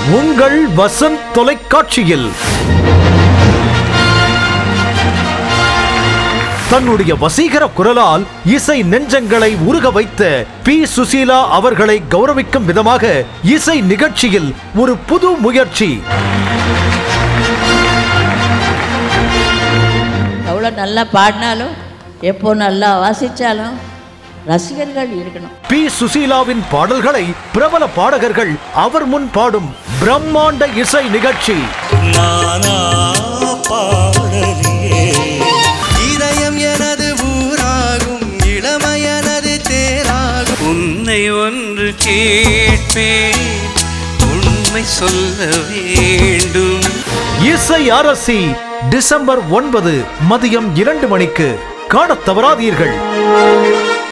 உங்கள் வசந்த் தொலைக்காட்சியில் தன்னுடைய வசீகர குரலால் இசை நெஞ்சங்களை உருக வைத்த பி சுசீலா அவர்களை கௌரவிக்கும் விதமாக இசை நிகழ்ச்சியில் ஒரு புது முயற்சி எவ்வளோ நல்லா பாடினாலும் எப்போ நல்லா வாசித்தாலும் ரசிகர்கள் இருக்கணும் பி சுசீலாவின் பாடல்களை பிரபல பாடகர்கள் அவர் முன் பாடும் பிரம்மாண்ட இசை நிகழ்ச்சி நானா பாடலியே இதயம் எனது ஊராகும் இளமையனது தேராகும் உன்னை ஒன்று கேட்பேன் உண்மை சொல்ல வேண்டும் இசை அரசி டிசம்பர் ஒன்பது மதியம் இரண்டு மணிக்கு காணத் தவறாதீர்கள்